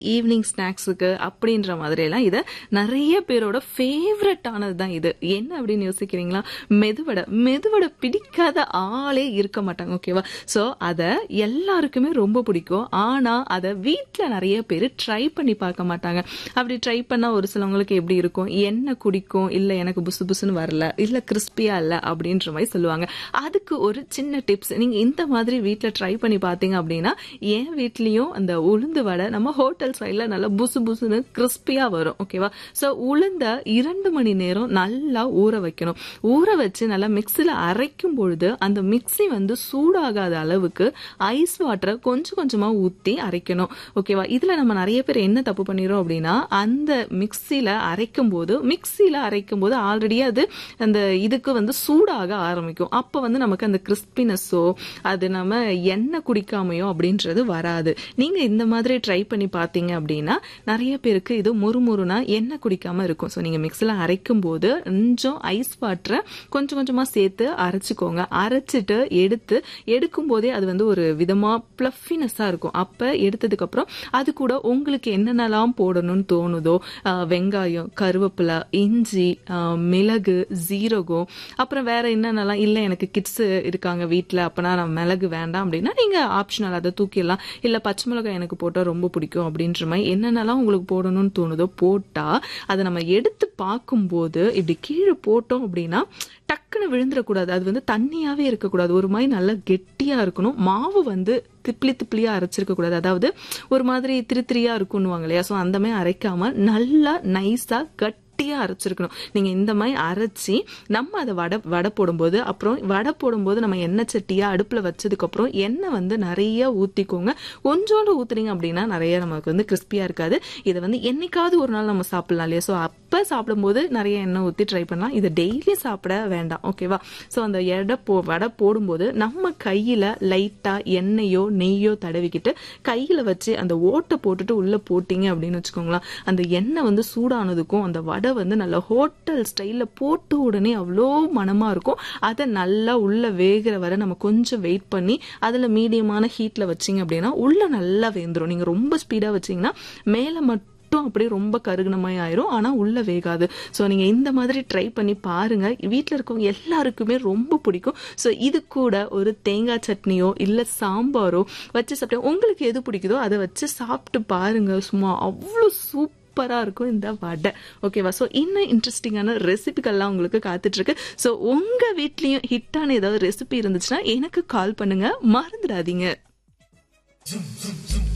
Evening ஸ்நாக்ஸுக்கு அப்படின்ற மாதிரி எல்லாம் இதை நிறைய பேரோட ஃபேவரட் ஆனது தான் இது என்ன அப்படின்னு யோசிக்கிறீங்களா மெதுவடை மெதுவடை பிடிக்காத ஆளே இருக்க மாட்டாங்க ஓகேவா ஸோ அதை எல்லாருக்குமே ரொம்ப பிடிக்கும் ஆனால் அதை வீட்டில் நிறைய பேர் ட்ரை பண்ணி பார்க்க மாட்டாங்க அப்படி ட்ரை பண்ணால் ஒரு சிலவங்களுக்கு எப்படி இருக்கும் என்ன குடிக்கும் இல்லை எனக்கு புசு புசுன்னு வரல இல்லை கிறிஸ்பியா இல்லை அப்படின்ற மாதிரி சொல்லுவாங்க அதுக்கு ஒரு சின்ன டிப்ஸ் நீங்கள் இந்த மாதிரி வீட்டில் ட்ரை பண்ணி பார்த்தீங்க அப்படின்னா என் வீட்லேயும் அந்த உளுந்து வடை நம்ம ஹோட்டல் சைடில் நல்லா புசு புசுன்னு கிறிஸ்பியாக வரும் ஓகேவா ஸோ உளுந்த இரண்டு மணி நேரம் நல்லா ஊற வைக்கணும் ஊற வச்சு நல்லா மிக்சியில் அரைக்கும் பொழுது அந்த மிக்சி வந்து சூடாகாத அளவுக்கு ஐஸ் வாட்டரை கொஞ்சம் கொஞ்சமாக ஊற்றி அரைக்கணும் ஓகேவா இதில் நம்ம நிறைய பேர் என்ன தப்பு பண்ணிடுறோம் அப்படின்னா அந்த மிக்சியில் அரைக்கும் போது மிக்சியில் அரைக்கும் போது ஆல்ரெடி அது அந்த இதுக்கு வந்து சூடாக ஆரம்பிக்கும் அப்போ வந்து நமக்கு அந்த கிறிஸ்பினஸோ அது நம்ம எண்ணெய் குடிக்காமையோ அப்படின்றது வராது நீங்கள் இந்த மாதிரி ட்ரை பண்ணி பார்த்தீங்க அப்படின்னா நிறைய பேருக்கு இது முறுமுறுனா எண்ணெய் குடிக்காம இருக்கும் ஸோ நீங்கள் மிக்சியில் அரைக்கும் போது கொஞ்சம் ஐஸ் வாட்டரை கொஞ்சம் கொஞ்சமாக சேர்த்து அரைச்சிக்கோங்க அரைச்சிட்டு எடுத்து எடுக்கும் போதே அது வந்து ஒரு விதமாக ப்ளஃபினஸாக இருக்கும் அப்போ எடுத்ததுக்கப்புறம் அது கூட உங்களுக்கு என்னென்னலாம் போடணும்னு தோணுதோ ஆஹ் வெங்காயம் கருவேப்பிலை இஞ்சி ஆஹ் மிளகு ஜீரகம் அப்புறம் வேற என்னென்னலாம் இல்லை எனக்கு கிட்ஸ் இருக்காங்க வீட்டில் அப்போனா நான் மிளகு வேண்டாம் அப்படின்னா நீங்கள் ஆப்ஷனல் அதை தூக்கிடலாம் இல்லை பச்சை மிளகாய் எனக்கு போட்டால் ரொம்ப பிடிக்கும் அப்படின்ற மாதிரி என்னென்னலாம் உங்களுக்கு போடணும்னு தோணுதோ போட்டால் அதை நம்ம எடுத்து பார்க்கும்போது இப்படி கீழே போட்டோம் அப்படின்னா டக்குன்னு விழுந்துடக்கூடாது அது வந்து தண்ணியாகவே இருக்கக்கூடாது ஒரு மாதிரி நல்லா கெட்டியாக இருக்கணும் மாவு வந்து திப்ளி திப்ளியாக அரைச்சிருக்க கூடாது அதாவது ஒரு மாதிரி திரி திரியாக இருக்குன்னுவாங்க இல்லையா ஸோ அந்த மாதிரி அரைக்காமல் நல்லா நைஸாக கட் கட்டியாக அரைச்சிருக்கணும் நீங்கள் இந்த மாதிரி அரைச்சி நம்ம அதை வடை வடை போடும்போது அப்புறம் வடை போடும்போது நம்ம எண்ணெய் சட்டியாக அடுப்பில் வச்சதுக்கப்புறம் எண்ணெய் வந்து நிறைய ஊற்றிக்கோங்க கொஞ்சோண்டு ஊற்றுறீங்க அப்படின்னா நிறைய நமக்கு வந்து கிறிஸ்பியாக இருக்காது இதை வந்து என்னைக்காவது ஒரு நாள் நம்ம சாப்பிடலாம் இல்லையா ஸோ அப்போ சாப்பிடும்போது நிறைய எண்ணெய் ஊற்றி ட்ரை பண்ணலாம் இதை டெய்லி சாப்பிட வேண்டாம் ஓகேவா ஸோ அந்த எடை போ வடை போடும்போது நம்ம கையில் லைட்டாக எண்ணெயோ நெய்யோ தடவிக்கிட்டு கையில் வச்சு அந்த ஓட்டை போட்டுட்டு உள்ளே போட்டிங்க அப்படின்னு வச்சுக்கோங்களேன் அந்த எண்ணெய் வந்து சூடானதுக்கும் அந்த வடை வந்து நல்லா ஹோட்டல் ஸ்டைலில் போட்ட உடனே அவ்வளோ மனமாக இருக்கும் அதை நல்லா உள்ளே வேகிற வரை நம்ம கொஞ்சம் வெயிட் பண்ணி அதில் மீடியமான ஹீட்டில் வச்சிங்க அப்படின்னா உள்ளே நல்லா வேந்துடும் நீங்கள் ரொம்ப ஸ்பீடாக வச்சிங்கன்னா மேலே மட்டும் மட்டும் அப்படியே ரொம்ப கருகுன மாதிரி ஆயிரும் ஆனால் உள்ள வேகாது ஸோ நீங்கள் இந்த மாதிரி ட்ரை பண்ணி பாருங்க வீட்டில் இருக்கவங்க எல்லாருக்குமே ரொம்ப பிடிக்கும் ஸோ இது கூட ஒரு தேங்காய் சட்னியோ இல்லை சாம்பாரோ வச்சு சாப்பிட்டா உங்களுக்கு எது பிடிக்குதோ அதை வச்சு சாப்பிட்டு பாருங்க சும்மா அவ்வளோ சூப் சூப்பராக இருக்கும் இந்த வடை ஓகேவா ஸோ இன்னும் இன்ட்ரெஸ்டிங்கான ரெசிபிகள்லாம் உங்களுக்கு காத்துட்ருக்கு ஸோ உங்கள் வீட்லேயும் ஹிட்டான ஏதாவது ரெசிபி இருந்துச்சுன்னா எனக்கு கால் பண்ணுங்க மறந்துடாதீங்க Zoom, zoom, zoom.